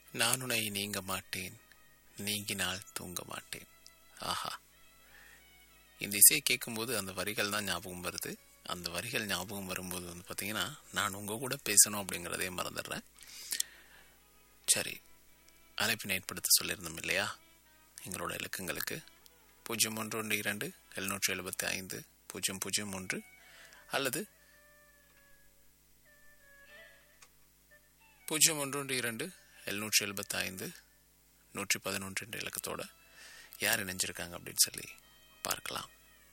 நான் உன்னை நீங்க மாட்டேன் நீங்கினால் தூங்க மாட்டேன் ஆஹா இந்த இசையை கேட்கும்போது அந்த வரிகள் தான் ஞாபகம் வருது அந்த வரிகள் ஞாபகம் வரும்போது வந்து பார்த்தீங்கன்னா நான் உங்கள் கூட பேசணும் அப்படிங்கிறதே மறந்துடுறேன் சரி அழைப்பினை ஏற்படுத்த சொல்லியிருந்தோம் இல்லையா எங்களோட இலக்கங்களுக்கு பூஜ்ஜியம் ஒன்று ஒன்று இரண்டு எழுநூற்றி எழுபத்தி ஐந்து பூஜ்ஜியம் பூஜ்ஜியம் ஒன்று அல்லது பூஜ்ஜியம் ஒன்று ஒன்று இரண்டு எழுநூற்றி எழுபத்தி ஐந்து நூற்றி பதினொன்று என்ற இலக்கத்தோட யார் இணைஞ்சிருக்காங்க அப்படின்னு சொல்லி பார்க்கலாம்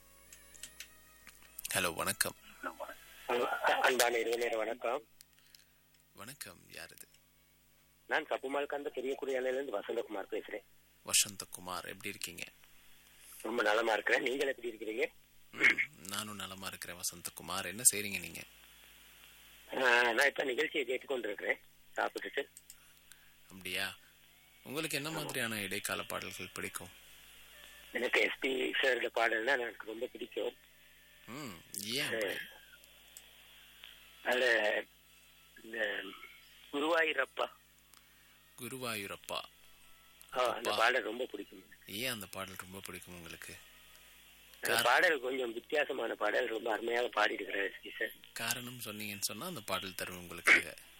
ஹலோ வணக்கம் அன்பான இருவநேர வணக்கம் வணக்கம் யார் இது நான் கப்புமால்காந்த பெரிய குடியாலையிலிருந்து வசந்தகுமார் பேசுறேன் வசந்தகுமார் எப்படி இருக்கீங்க ரொம்ப நலமா இருக்கிறேன் நீங்கள் எப்படி இருக்கிறீங்க ம், நானும் நலமா இருக்கிறேன் வசந்தகுமார் என்ன செய்றீங்க நீங்க ஆஹ், நான் இப்ப நிகழ்ச்சியை கேட்டுக்கொண்டிருக்கிறேன் சாப்பிட்டுட்டு அப்படியா உங்களுக்கு என்ன மாதிரியான இடைக்கால பாடல்கள் பிடிக்கும் எனக்கு எஸ்பி சாரோட பாடல்னா எனக்கு ரொம்ப பிடிக்கும் ம் ஏன் அப்படி? அதுல இந்த குருவாயூரப்பா குருவாயூரப்பா ஆ, அந்த அப்பா. பாடல் ரொம்ப பிடிக்கும் ஏன் அந்த பாடல் ரொம்ப பிடிக்கும் உங்களுக்கு அந்த பாடல் கொஞ்சம் வித்தியாசமான பாடல் ரொம்ப அருமையாக பாடியிருக்கிறார் எஸ்பி சார் காரணம் சொன்னீங்கன்னு சொன்னா அந்த பாடல் தரும் உங்களுக்கு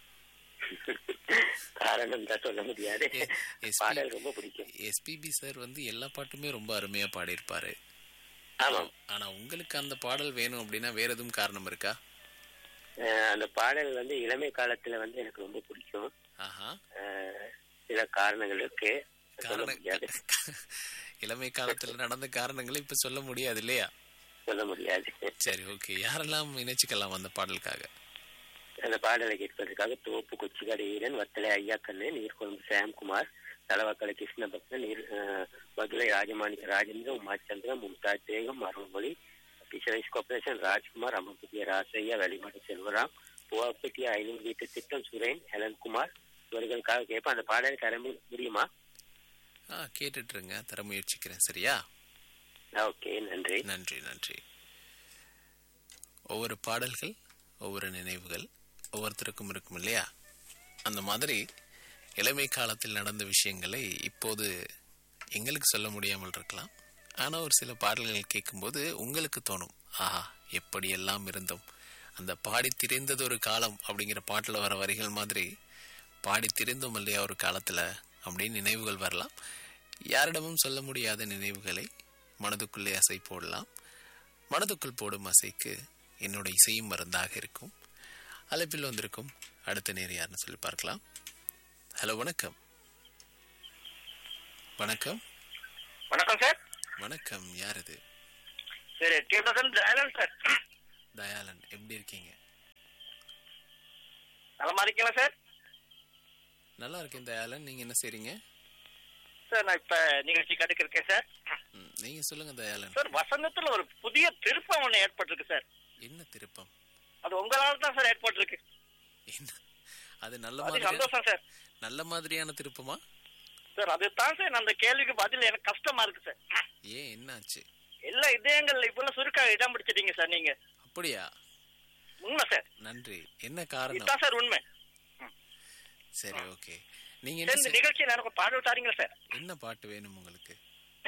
காரணம் தான் சொல்ல முடியாது எ- எஸ்பி பாடல் ரொம்ப பிடிக்கும் எஸ்பிபி சார் வந்து எல்லா பாட்டுமே ரொம்ப அருமையா பாடியிருப்பாரு ஆமாம் ஆனா உங்களுக்கு அந்த பாடல் வேணும் அப்படின்னா வேற எதுவும் காரணம் இருக்கா ஆஹ், அந்த பாடல் வந்து இளமை காலத்துல வந்து எனக்கு ரொம்ப பிடிக்கும் ஆஹா ஆஹ், சில காரணங்கள் இருக்கு சொல்ல காரண முடியாது இளமை காலத்துல நடந்த காரணங்களை இப்ப சொல்ல முடியாது இல்லையா சொல்ல முடியாது சரி ஓகே யாரெல்லாம் இணைச்சுக்கலாம் அந்த பாடலுக்காக அந்த பாடலை கேட்பதற்காக தோப்பு கொச்சிக்காடு ஈரன் வத்தலை ஐயாக்கண்ணு நீர்கொழும்பு சாம்குமார் தலவாக்கலை கிருஷ்ணபக்தன் நீர் ஆஹ், மதுரை ராஜமாணிக்க ராஜேந்திர உமாச்சந்திரன் மும்தாஜ் பேகம் அருள்மொழி பிஷரைஸ் கார்பரேஷன் ராஜ்குமார் அம்மபுத்திய ராசையா வெளிமாடு செல்வராம் புவாப்பட்டிய ஐநூறு வீட்டு திட்டம் சுரேன் ஹெலன்குமார் இவர்களுக்காக கேட்பேன் அந்த பாடலை தர மு- முடியுமா ஆ கேட்டுட்டு இருங்க தர முயற்சிக்கிறேன் சரியா ஓகே நன்றி நன்றி நன்றி ஒவ்வொரு பாடல்கள் ஒவ்வொரு நினைவுகள் ஒவ்வொருத்தருக்கும் இருக்கும் இல்லையா அந்த மாதிரி இளமை காலத்தில் நடந்த விஷயங்களை இப்போது எங்களுக்கு சொல்ல முடியாமல் இருக்கலாம் ஆனால் ஒரு சில பாடல்கள் கேட்கும்போது உங்களுக்கு தோணும் ஆஹா எப்படியெல்லாம் இருந்தோம் அந்த பாடி திரிந்தது ஒரு காலம் அப்படிங்கிற பாட்டில் வர வரிகள் மாதிரி பாடி திரிந்தோம் இல்லையா ஒரு காலத்தில் அப்படின்னு நினைவுகள் வரலாம் யாரிடமும் சொல்ல முடியாத நினைவுகளை மனதுக்குள்ளே அசை போடலாம் மனதுக்குள் போடும் அசைக்கு என்னோட இசையும் மருந்தாக இருக்கும் அழைப்பில் வந்திருக்கும் அடுத்த நேர் யாருன்னு சொல்லி பார்க்கலாம் ஹலோ வணக்கம் வணக்கம் வணக்கம் சார் வணக்கம் யார் இது சரி டியூட்டர் ஜெயலன் சார் தயாளன் எப்படி இருக்கீங்க நலமா இருக்கீங்களா சார் நல்லா இருக்கேன் தயாளன் நீங்க என்ன செய்றீங்க சார் நான் இப்ப நிகழ்ச்சி கட்டுக்கு இருக்கேன் சார் ம், நீங்க சொல்லுங்க தயாளன் சார் வசந்தத்துல ஒரு புதிய திருப்பம் ஒண்ணு ஏற்பட்டிருக்கு சார் என்ன திருப்பம் அது உங்களால தான் சார் ஏற்பட்டிருக்கு என்ன அது நல்ல அது மாதிரி சந்தோஷம் சார் நல்ல மாதிரியான திருப்பமா சார் அதுதான் சார் அந்த கேள்விக்கு பதில் எனக்கு கஷ்டமா இருக்கு சார் ஏன் என்னாச்சு எல்லா இதயங்கள்ல இவ்வளவு சுருக்க இடம் பிடிச்சிட்டீங்க சார் நீங்க அப்படியா உண்மை சார் நன்றி என்ன காரணம் இதுதான் சார் உண்மை சரி ஓகே நீங்க என்ன சார் இந்த செய்- நிகழ்ச்சியில எனக்கு ஒரு பாடல் தாரீங்களா சார் என்ன பாட்டு வேணும் உங்களுக்கு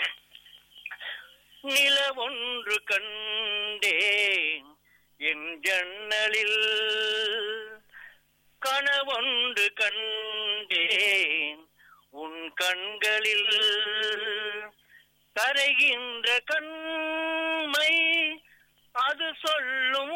நில ஒன்று கண்டேன் என் ஜன்னலில் கனவொன்று கண்டேன் உன் கண்களில் கரைகின்ற கண்மை அது சொல்லும்